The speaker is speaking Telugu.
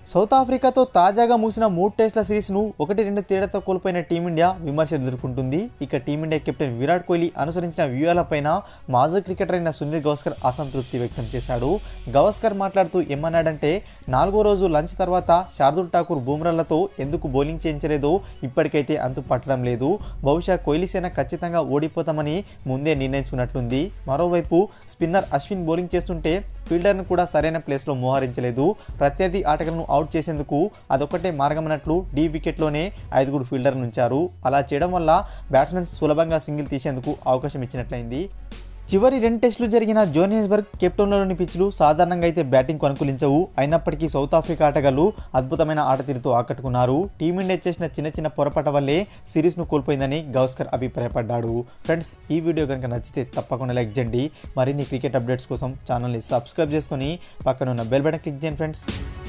సౌత్ ఆఫ్రికాతో తాజాగా మూసిన మూడు టెస్టుల సిరీస్ను ఒకటి రెండు తేడాతో కోల్పోయిన టీమిండియా విమర్శలు ఎదుర్కొంటుంది ఇక టీమిండియా కెప్టెన్ విరాట్ కోహ్లీ అనుసరించిన వ్యూహాలపైన మాజీ క్రికెటర్ అయిన సునీల్ గవస్కర్ అసంతృప్తి వ్యక్తం చేశాడు గవస్కర్ మాట్లాడుతూ ఏమన్నాడంటే నాలుగో రోజు లంచ్ తర్వాత శార్దుల్ ఠాకూర్ బూమ్రాలతో ఎందుకు బౌలింగ్ చేయించలేదో ఇప్పటికైతే అంతు పట్టడం లేదు బహుశా కోహ్లీ సేన ఖచ్చితంగా ఓడిపోతామని ముందే నిర్ణయించుకున్నట్లుంది మరోవైపు స్పిన్నర్ అశ్విన్ బౌలింగ్ చేస్తుంటే ఫీల్డర్ను కూడా సరైన ప్లేస్లో మోహరించలేదు ప్రత్యర్థి ఆటగాళ్లను అవుట్ చేసేందుకు అదొక్కటే మార్గమన్నట్లు డీ వికెట్లోనే ఐదుగురు ఫీల్డర్ ఉంచారు అలా చేయడం వల్ల బ్యాట్స్మెన్ సులభంగా సింగిల్ తీసేందుకు అవకాశం ఇచ్చినట్లయింది చివరి రెండు టెస్టులు జరిగిన జోహాన్స్బర్గ్ కెప్టెన్లోని పిచ్లు సాధారణంగా అయితే బ్యాటింగ్కు అనుకూలించవు అయినప్పటికీ సౌత్ ఆఫ్రికా ఆటగాళ్లు అద్భుతమైన ఆటతీరుతో ఆకట్టుకున్నారు టీమిండియా చేసిన చిన్న చిన్న పొరపాట వల్లే సిరీస్ను కోల్పోయిందని గౌస్కర్ అభిప్రాయపడ్డాడు ఫ్రెండ్స్ ఈ వీడియో కనుక నచ్చితే తప్పకుండా లైక్ చేయండి మరిన్ని క్రికెట్ అప్డేట్స్ కోసం ఛానల్ని సబ్స్క్రైబ్ చేసుకొని పక్కన ఉన్న బెల్ బటన్ క్లిక్ చేయండి ఫ్రెండ్స్